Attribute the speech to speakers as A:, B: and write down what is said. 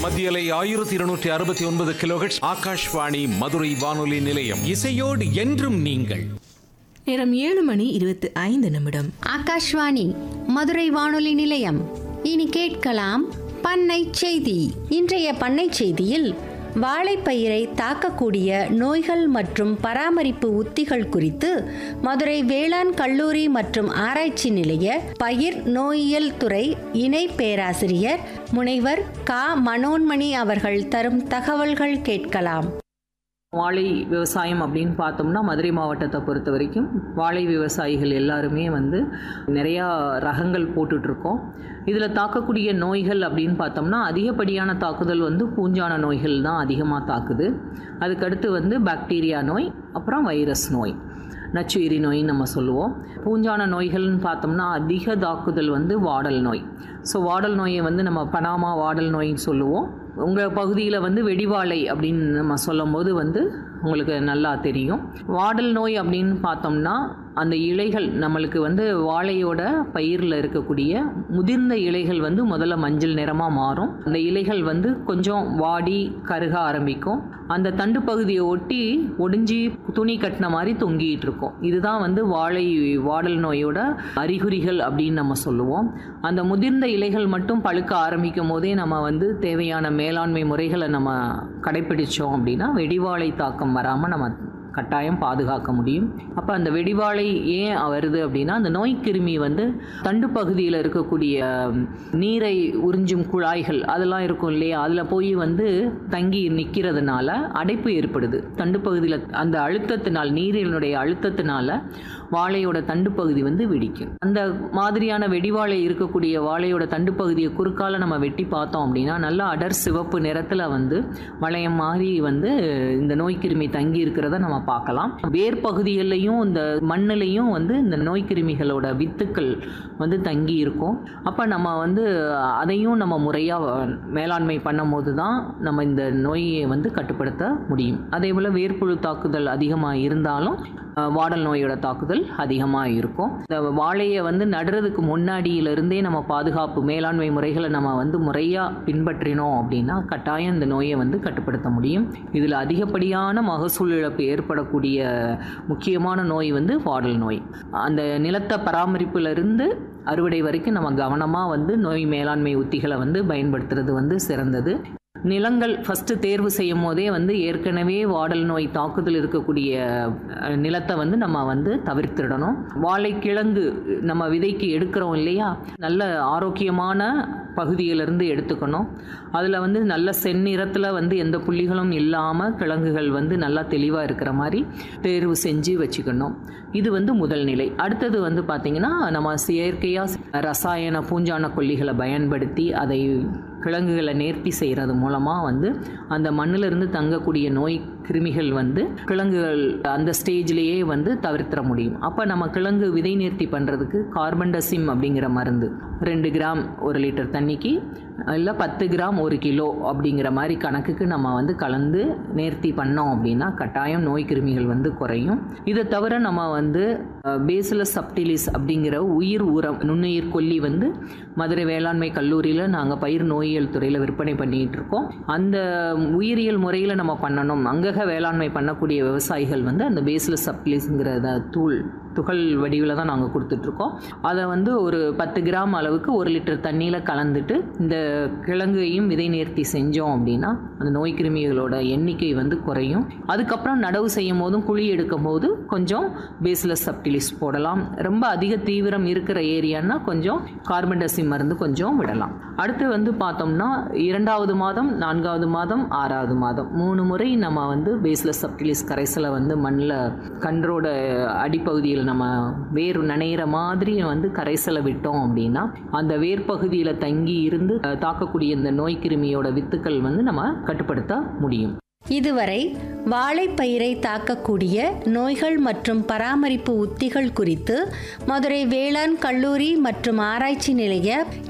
A: மத்தியலை ஆயிரத்தி இருநூற்றி அறுபத்தி ஒன்பது கிலோஹெட்ஸ் ஆகாஷ்வாணி மதுரை வானொலி நிலையம்
B: இசையோடு என்றும் நீங்கள்
C: நேரம் ஏழு மணி இருபத்தி ஐந்து நிமிடம்
D: ஆகாஷ்வாணி மதுரை வானொலி நிலையம் இனி கேட்கலாம் பண்ணை செய்தி இன்றைய பண்ணை செய்தியில் வாழைப்பயிரை தாக்கக்கூடிய நோய்கள் மற்றும் பராமரிப்பு உத்திகள் குறித்து மதுரை வேளாண் கல்லூரி மற்றும் ஆராய்ச்சி நிலைய பயிர் நோயியல் துறை இணை பேராசிரியர் முனைவர் கா மனோன்மணி அவர்கள் தரும் தகவல்கள் கேட்கலாம்
E: வாழை விவசாயம் அப்படின்னு பார்த்தோம்னா மதுரை மாவட்டத்தை பொறுத்த வரைக்கும் வாழை விவசாயிகள் எல்லாருமே வந்து நிறையா ரகங்கள் போட்டுட்ருக்கோம் இதில் தாக்கக்கூடிய நோய்கள் அப்படின்னு பார்த்தோம்னா அதிகப்படியான தாக்குதல் வந்து பூஞ்சான நோய்கள் தான் அதிகமாக தாக்குது அதுக்கடுத்து வந்து பாக்டீரியா நோய் அப்புறம் வைரஸ் நோய் நச்சுயிரி நோயின்னு நம்ம சொல்லுவோம் பூஞ்சான நோய்கள்னு பார்த்தோம்னா அதிக தாக்குதல் வந்து வாடல் நோய் ஸோ வாடல் நோயை வந்து நம்ம பனாமா வாடல் நோயின்னு சொல்லுவோம் உங்கள் பகுதியில் வந்து வெடிவாளை அப்படின்னு நம்ம சொல்லும்போது வந்து உங்களுக்கு நல்லா தெரியும் வாடல் நோய் அப்படின்னு பார்த்தோம்னா அந்த இலைகள் நம்மளுக்கு வந்து வாழையோட பயிரில் இருக்கக்கூடிய முதிர்ந்த இலைகள் வந்து முதல்ல மஞ்சள் நிறமாக மாறும் அந்த இலைகள் வந்து கொஞ்சம் வாடி கருக ஆரம்பிக்கும் அந்த தண்டு பகுதியை ஒட்டி ஒடிஞ்சி துணி கட்டின மாதிரி தொங்கிட்டு இருக்கும் இதுதான் வந்து வாழை வாடல் நோயோட அறிகுறிகள் அப்படின்னு நம்ம சொல்லுவோம் அந்த முதிர்ந்த இலைகள் மட்டும் பழுக்க ஆரம்பிக்கும் போதே நம்ம வந்து தேவையான மேலாண்மை முறைகளை நம்ம கடைப்பிடிச்சோம் அப்படின்னா வெடிவாளை தாக்கம் வராமல் நம்ம கட்டாயம் பாதுகாக்க முடியும் அப்போ அந்த வெடிவாளை ஏன் வருது அப்படின்னா அந்த நோய் கிருமி வந்து தண்டு பகுதியில் இருக்கக்கூடிய நீரை உறிஞ்சும் குழாய்கள் அதெல்லாம் இருக்கும் இல்லையா அதில் போய் வந்து தங்கி நிற்கிறதுனால அடைப்பு ஏற்படுது தண்டு பகுதியில் அந்த அழுத்தத்தினால் நீரினுடைய அழுத்தத்தினால வாழையோட தண்டு பகுதி வந்து வெடிக்கும் அந்த மாதிரியான வெடிவாழை இருக்கக்கூடிய வாழையோட தண்டு பகுதியை குறுக்கால நம்ம வெட்டி பார்த்தோம் அப்படின்னா நல்லா அடர் சிவப்பு நிறத்தில் வந்து வளையம் மாதிரி வந்து இந்த நோய் கிருமி தங்கி இருக்கிறத நம்ம பார்க்கலாம் வேர் பகுதிகள்லையும் இந்த மண்ணிலையும் வந்து இந்த நோய் கிருமிகளோட வித்துக்கள் வந்து தங்கி இருக்கும் அப்போ நம்ம வந்து அதையும் நம்ம முறையாக மேலாண்மை பண்ணும்போது தான் நம்ம இந்த நோயை வந்து கட்டுப்படுத்த முடியும் அதே போல் வேர்ப்புழு தாக்குதல் அதிகமாக இருந்தாலும் அஹ், வாடல் நோயோட தாக்குதல் அதிகமாக இருக்கும் இந்த வாழையை வந்து நடுறதுக்கு முன்னாடியிலிருந்தே நம்ம பாதுகாப்பு மேலாண்மை முறைகளை நம்ம வந்து முறையாக பின்பற்றினோம் அப்படின்னா கட்டாயம் இந்த நோயை வந்து கட்டுப்படுத்த முடியும் இதில் அதிகப்படியான மகசூல் இழப்பு ஏற்படக்கூடிய முக்கியமான நோய் வந்து வாடல் நோய் அந்த நிலத்தை பராமரிப்பிலிருந்து அறுவடை வரைக்கும் நம்ம கவனமாக வந்து நோய் மேலாண்மை உத்திகளை வந்து பயன்படுத்துறது வந்து சிறந்தது நிலங்கள் ஃபஸ்ட்டு தேர்வு செய்யும் போதே வந்து ஏற்கனவே வாடல் நோய் தாக்குதல் இருக்கக்கூடிய அஹ், நிலத்தை வந்து நம்ம வந்து தவிர்த்திடணும் வாழைக்கிழங்கு நம்ம விதைக்கு எடுக்கிறோம் இல்லையா நல்ல ஆரோக்கியமான பகுதியிலிருந்து எடுத்துக்கணும் அதில் வந்து நல்ல செந்நிறத்தில் வந்து எந்த புள்ளிகளும் இல்லாமல் கிழங்குகள் வந்து நல்லா தெளிவாக இருக்கிற மாதிரி தேர்வு செஞ்சு வச்சுக்கணும் இது வந்து முதல் நிலை அடுத்தது வந்து பார்த்திங்கன்னா நம்ம செயற்கையாக ரசாயன பூஞ்சான கொல்லிகளை பயன்படுத்தி அதை கிழங்குகளை நேர்த்தி செய்கிறது மூலமாக வந்து அந்த மண்ணிலிருந்து தங்கக்கூடிய நோய் கிருமிகள் வந்து கிழங்குகள் அந்த ஸ்டேஜ்லேயே வந்து தவிர்த்திட முடியும் அப்போ நம்ம கிழங்கு விதை நேர்த்தி பண்ணுறதுக்கு கார்பன்டசிம் அப்படிங்கிற மருந்து ரெண்டு கிராம் ஒரு லிட்டர் தண்ணிக்கு இல்லை பத்து கிராம் ஒரு கிலோ அப்படிங்கிற மாதிரி கணக்குக்கு நம்ம வந்து கலந்து நேர்த்தி பண்ணோம் அப்படின்னா கட்டாயம் நோய் கிருமிகள் வந்து குறையும் இதை தவிர நம்ம வந்து பேசிலஸ் சப்டிலிஸ் அப்படிங்கிற உயிர் உரம் நுண்ணுயிர் கொல்லி வந்து மதுரை வேளாண்மை கல்லூரியில் நாங்கள் பயிர் நோயியல் துறையில் விற்பனை பண்ணிகிட்டு இருக்கோம் அந்த உயிரியல் முறையில் நம்ம பண்ணணும் அங்கக வேளாண்மை பண்ணக்கூடிய விவசாயிகள் வந்து அந்த பேசிலஸ் சப்டிலிஸ்ங்கிற தூள் துகள் வடிவில் தான் நாங்கள் கொடுத்துட்ருக்கோம் அதை வந்து ஒரு பத்து கிராம் அளவுக்கு ஒரு லிட்டர் தண்ணியில் கலந்துட்டு இந்த கிழங்கையும் விதை நேர்த்தி செஞ்சோம் அப்படின்னா அந்த நோய் கிருமிகளோட எண்ணிக்கை வந்து குறையும் அதுக்கப்புறம் நடவு செய்யும் போதும் குழி எடுக்கும் போது கொஞ்சம் பேஸ்லெஸ் சப்டிலிஸ் போடலாம் ரொம்ப அதிக தீவிரம் இருக்கிற ஏரியான்னா கொஞ்சம் கார்பன் டசி மருந்து கொஞ்சம் விடலாம் அடுத்து வந்து பார்த்தோம்னா இரண்டாவது மாதம் நான்காவது மாதம் ஆறாவது மாதம் மூணு முறை நம்ம வந்து பேஸ்லெஸ் சப்டிலிஸ் கரைசலை வந்து மண்ணில் கன்றோட அடிப்பகுதியில் நம்ம வேர் நனையிற மாதிரி வந்து கரைசலை விட்டோம் அப்படின்னா அந்த வேர் பகுதியில் தங்கி இருந்து அஹ், தாக்கக்கூடிய இந்த நோய் கிருமியோட வித்துக்கள் வந்து நம்ம கட்டுப்படுத்த முடியும்
D: இதுவரை வாழைப்பயிரை தாக்கக்கூடிய நோய்கள் மற்றும் பராமரிப்பு உத்திகள் குறித்து மதுரை வேளாண் கல்லூரி மற்றும் ஆராய்ச்சி நிலைய